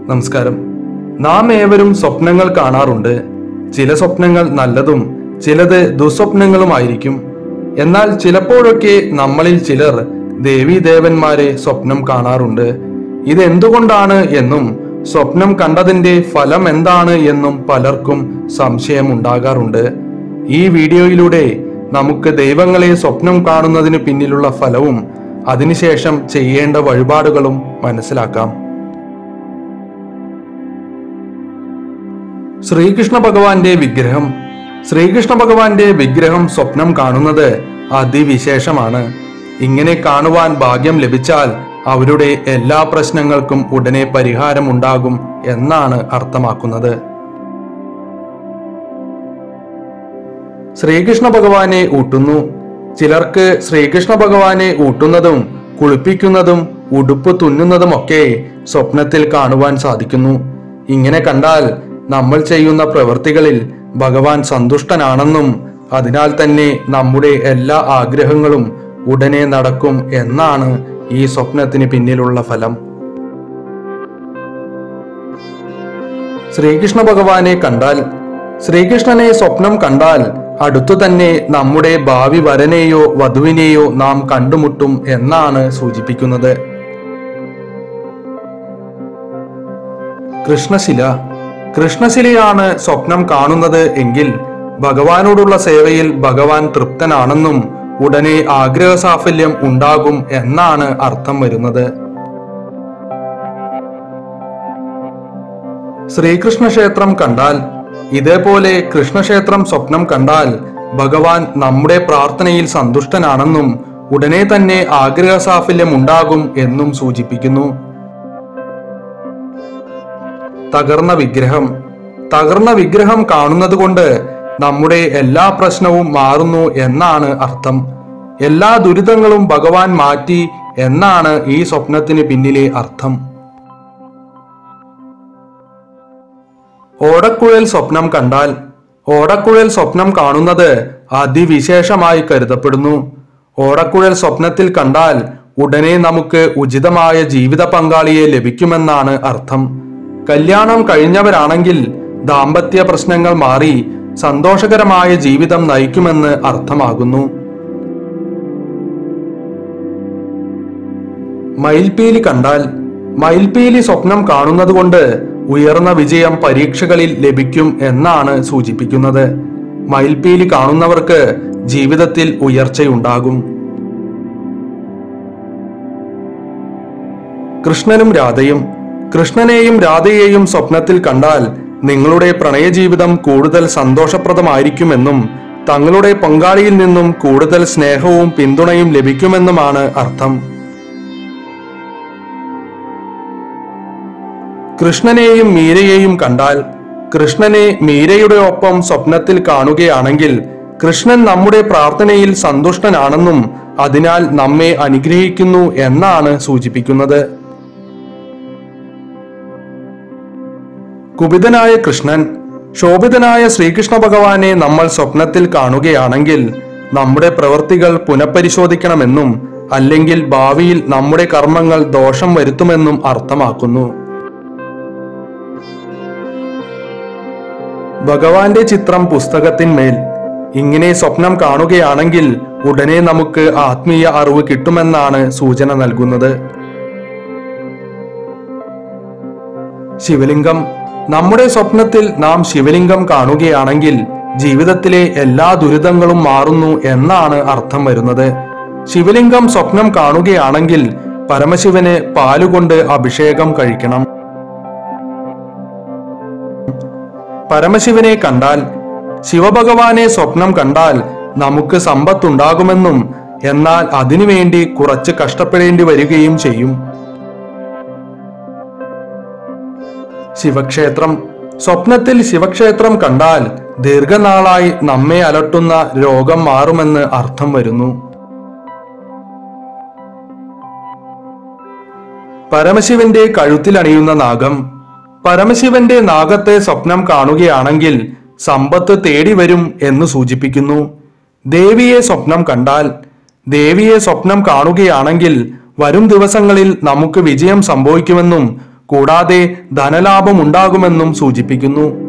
നമസ്കാരം നാം ഏവരും സ്വപ്നങ്ങൾ കാണാറുണ്ട് ചില സ്വപ്നങ്ങൾ നല്ലതും ചിലത് ദുസ്വപ്നങ്ങളുമായിരിക്കും എന്നാൽ ചിലപ്പോഴൊക്കെ നമ്മളിൽ ചിലർ ദേവീദേവന്മാരെ സ്വപ്നം കാണാറുണ്ട് ഇതെന്തുകൊണ്ടാണ് എന്നും സ്വപ്നം കണ്ടതിന്റെ ഫലം എന്താണ് എന്നും പലർക്കും സംശയമുണ്ടാകാറുണ്ട് ഈ വീഡിയോയിലൂടെ നമുക്ക് ദൈവങ്ങളെ സ്വപ്നം കാണുന്നതിന് പിന്നിലുള്ള ഫലവും അതിനുശേഷം ചെയ്യേണ്ട വഴിപാടുകളും മനസ്സിലാക്കാം ശ്രീകൃഷ്ണ ഭഗവാന്റെ വിഗ്രഹം ശ്രീകൃഷ്ണ ഭഗവാന്റെ വിഗ്രഹം സ്വപ്നം കാണുന്നത് അതിവിശേഷമാണ് ഇങ്ങനെ കാണുവാൻ ഭാഗ്യം ലഭിച്ചാൽ അവരുടെ എല്ലാ പ്രശ്നങ്ങൾക്കും ഉടനെ പരിഹാരമുണ്ടാകും എന്നാണ് അർത്ഥമാക്കുന്നത് ശ്രീകൃഷ്ണ ഭഗവാനെ ഊട്ടുന്നു ചിലർക്ക് ശ്രീകൃഷ്ണ ഭഗവാനെ ഊട്ടുന്നതും കുളിപ്പിക്കുന്നതും ഉടുപ്പ് തുന്നുന്നതുമൊക്കെ സ്വപ്നത്തിൽ കാണുവാൻ സാധിക്കുന്നു ഇങ്ങനെ കണ്ടാൽ നമ്മൾ ചെയ്യുന്ന പ്രവൃത്തികളിൽ ഭഗവാൻ സന്തുഷ്ടനാണെന്നും അതിനാൽ തന്നെ നമ്മുടെ എല്ലാ ആഗ്രഹങ്ങളും ഉടനെ നടക്കും എന്നാണ് ഈ സ്വപ്നത്തിന് പിന്നിലുള്ള ഫലം ശ്രീകൃഷ്ണ ഭഗവാനെ കണ്ടാൽ ശ്രീകൃഷ്ണനെ സ്വപ്നം കണ്ടാൽ അടുത്തു തന്നെ നമ്മുടെ ഭാവി വരനെയോ വധുവിനെയോ നാം കണ്ടുമുട്ടും എന്നാണ് സൂചിപ്പിക്കുന്നത് കൃഷ്ണശില കൃഷ്ണശിലയാണ് സ്വപ്നം കാണുന്നത് എങ്കിൽ ഭഗവാനോടുള്ള സേവയിൽ ഭഗവാൻ തൃപ്തനാണെന്നും ഉടനെ ആഗ്രഹസാഫല്യം ഉണ്ടാകും എന്നാണ് അർത്ഥം വരുന്നത് ശ്രീകൃഷ്ണ ക്ഷേത്രം കണ്ടാൽ ഇതേപോലെ കൃഷ്ണക്ഷേത്രം സ്വപ്നം കണ്ടാൽ ഭഗവാൻ നമ്മുടെ പ്രാർത്ഥനയിൽ സന്തുഷ്ടനാണെന്നും ഉടനെ തന്നെ ആഗ്രഹസാഫല്യം ഉണ്ടാകും എന്നും സൂചിപ്പിക്കുന്നു തകർന്ന വിഗ്രഹം തകർന്ന വിഗ്രഹം കാണുന്നത് കൊണ്ട് നമ്മുടെ എല്ലാ പ്രശ്നവും മാറുന്നു എന്നാണ് അർത്ഥം എല്ലാ ദുരിതങ്ങളും ഭഗവാൻ മാറ്റി എന്നാണ് ഈ സ്വപ്നത്തിന് പിന്നിലെ അർത്ഥം ഓടക്കുഴൽ സ്വപ്നം കണ്ടാൽ ഓടക്കുഴൽ സ്വപ്നം കാണുന്നത് അതിവിശേഷമായി കരുതപ്പെടുന്നു ഓടക്കുഴൽ സ്വപ്നത്തിൽ കണ്ടാൽ ഉടനെ നമുക്ക് ഉചിതമായ ജീവിത പങ്കാളിയെ ലഭിക്കുമെന്നാണ് അർത്ഥം കല്യാണം കഴിഞ്ഞവരാണെങ്കിൽ ദാമ്പത്യ പ്രശ്നങ്ങൾ മാറി സന്തോഷകരമായ ജീവിതം നയിക്കുമെന്ന് അർത്ഥമാകുന്നു മയിൽപീലി കണ്ടാൽ മയിൽപീലി സ്വപ്നം കാണുന്നതുകൊണ്ട് ഉയർന്ന വിജയം പരീക്ഷകളിൽ ലഭിക്കും എന്നാണ് സൂചിപ്പിക്കുന്നത് മയിൽപീലി കാണുന്നവർക്ക് ജീവിതത്തിൽ ഉയർച്ചയുണ്ടാകും കൃഷ്ണനും രാധയും കൃഷ്ണനെയും രാധയെയും സ്വപ്നത്തിൽ കണ്ടാൽ നിങ്ങളുടെ പ്രണയജീവിതം കൂടുതൽ സന്തോഷപ്രദമായിരിക്കുമെന്നും തങ്ങളുടെ പങ്കാളിയിൽ നിന്നും കൂടുതൽ സ്നേഹവും പിന്തുണയും ലഭിക്കുമെന്നുമാണ് അർത്ഥം കൃഷ്ണനെയും മീരയെയും കണ്ടാൽ കൃഷ്ണനെ മീരയുടെ ഒപ്പം സ്വപ്നത്തിൽ കാണുകയാണെങ്കിൽ കൃഷ്ണൻ നമ്മുടെ പ്രാർത്ഥനയിൽ സന്തുഷ്ടനാണെന്നും അതിനാൽ നമ്മെ അനുഗ്രഹിക്കുന്നു എന്നാണ് സൂചിപ്പിക്കുന്നത് കുപിതനായ കൃഷ്ണൻ ശോഭിതനായ ശ്രീകൃഷ്ണ ഭഗവാനെ നമ്മൾ സ്വപ്നത്തിൽ കാണുകയാണെങ്കിൽ നമ്മുടെ പ്രവൃത്തികൾ പുനഃപരിശോധിക്കണമെന്നും അല്ലെങ്കിൽ ഭാവിയിൽ നമ്മുടെ കർമ്മങ്ങൾ ദോഷം വരുത്തുമെന്നും അർത്ഥമാക്കുന്നു ഭഗവാന്റെ ചിത്രം പുസ്തകത്തിന്മേൽ ഇങ്ങനെ സ്വപ്നം കാണുകയാണെങ്കിൽ ഉടനെ നമുക്ക് ആത്മീയ അറിവ് കിട്ടുമെന്നാണ് സൂചന നൽകുന്നത് ശിവലിംഗം നമ്മുടെ സ്വപ്നത്തിൽ നാം ശിവലിംഗം കാണുകയാണെങ്കിൽ ജീവിതത്തിലെ എല്ലാ ദുരിതങ്ങളും മാറുന്നു എന്നാണ് അർത്ഥം വരുന്നത് ശിവലിംഗം സ്വപ്നം കാണുകയാണെങ്കിൽ പരമശിവന് പാലുകൊണ്ട് അഭിഷേകം കഴിക്കണം പരമശിവനെ കണ്ടാൽ ശിവഭഗവാനെ സ്വപ്നം കണ്ടാൽ നമുക്ക് സമ്പത്തുണ്ടാകുമെന്നും എന്നാൽ അതിനുവേണ്ടി കുറച്ച് കഷ്ടപ്പെടേണ്ടി വരികയും ചെയ്യും ശിവക്ഷേത്രം സ്വപ്നത്തിൽ ശിവക്ഷേത്രം കണ്ടാൽ ദീർഘനാളായി നമ്മെ അലട്ടുന്ന രോഗം മാറുമെന്ന് അർത്ഥം വരുന്നു പരമശിവന്റെ കഴുത്തിലണിയുന്ന നാഗം പരമശിവന്റെ നാഗത്തെ സ്വപ്നം കാണുകയാണെങ്കിൽ സമ്പത്ത് തേടി വരും എന്ന് സൂചിപ്പിക്കുന്നു ദേവിയെ സ്വപ്നം കണ്ടാൽ ദേവിയെ സ്വപ്നം കാണുകയാണെങ്കിൽ വരും ദിവസങ്ങളിൽ നമുക്ക് വിജയം സംഭവിക്കുമെന്നും കൂടാതെ ധനലാഭം ഉണ്ടാകുമെന്നും സൂചിപ്പിക്കുന്നു